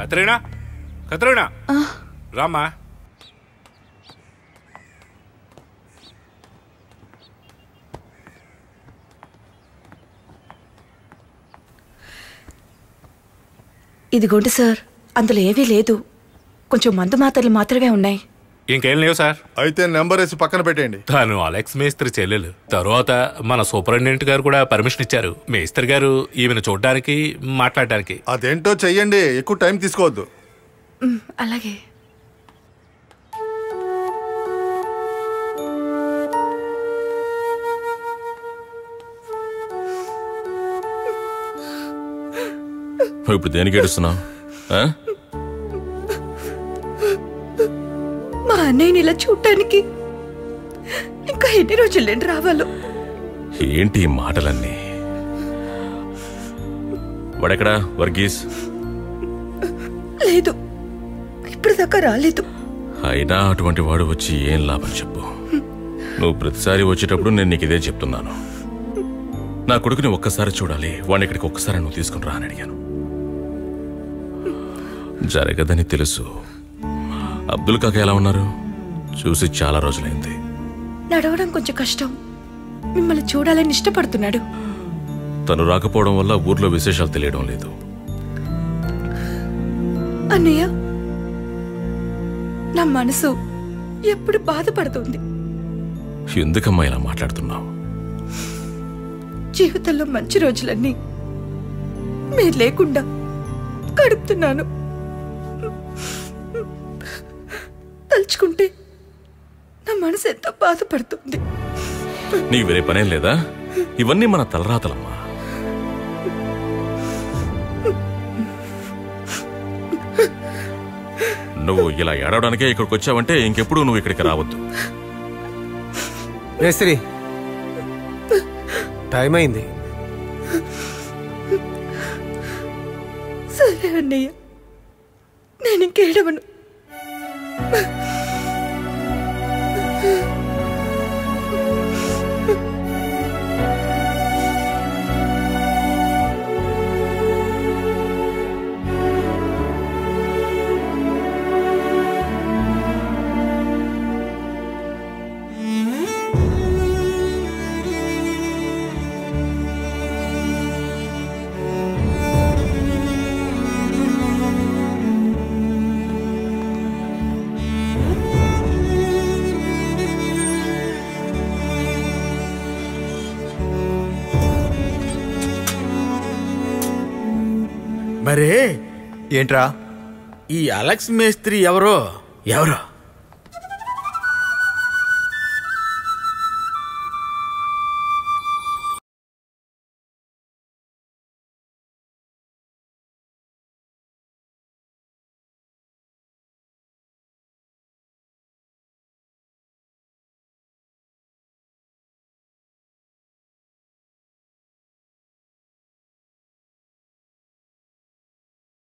కత్రీనా కత్రీనా రామ్మా ఇదిగోండి సార్ అందులో ఏవీ లేదు కొంచెం మందు మాత్రలు మాత్రమే ఉన్నాయి ఇంకేం లేవు సార్ అయితే నెంబర్ వేసి పక్కన పెట్టేయండి తాను అలెక్స్ మేస్త్రి చెల్లెలు తర్వాత మన సూపరింటెండెంట్ గారు కూడా పర్మిషన్ ఇచ్చారు మేస్త్రి గారు ఈమెను చూడడానికి మాట్లాడడానికి అదేంటో చెయ్యండి ఎక్కువ టైం తీసుకోవద్దు మ్, అలాగే నువ్వు ఇప్పుడు దేనికి ఏడుస్తున్నావు ఆ? మా అన్నయ్యని ఇలా చూడటానికి ఇంకా ఎన్ని రోజులేండి రావాలో ఏంటి ఈ మాటలన్నీ వాడెక్కడా వర్గీస్ లేదు ఇప్పుడు దాకా రాలేదు అయినా అటువంటి వాడు వచ్చి ఏం లాభం చెప్పు నువ్వు ప్రతిసారి వచ్చేటప్పుడు నేను నీకు ఇదే చెప్తున్నాను నా కొడుకుని ఒక్కసారి చూడాలి వాడిని ఇక్కడికి ఒక్కసారి నువ్వు తీసుకుని రా అని అడిగాను జరగదని తెలుసు అబ్దుల్ కాక ఎలా ఉన్నారు చూసి చాలా రోజులైంది నడవడం కొంచెం కష్టం మిమ్మల్ని చూడాలని ఇష్టపడుతున్నాడు తను రాకపోవడం వల్ల ఊర్లో విశేషాలు తెలియడం లేదు అన్నయ్య నా మనసు ఎప్పుడు బాధపడుతుంది ఎందుకమ్మా ఇలా మాట్లాడుతున్నావు జీవితంలో మంచి రోజులన్నీ మీరు లేకుండా గడుపుతున్నాను తలుచుకుంటే నా మనసు ఎంతో బాధపడుతుంది నీకు వేరే పనేం లేదా ఇవన్నీ మన తలరాతలమ్మా నువ్వు ఇలా ఏడవడానికే ఇక్కడికి వచ్చావంటే ఇంకెప్పుడు నువ్వు ఇక్కడికి రావద్దు మేస్త్రి టైం అయింది సరే అన్నయ్య నేను ఇంకేడవను మరే ఏంట్రా ఈ అలెక్స్ మేస్త్రి ఎవరో ఎవరో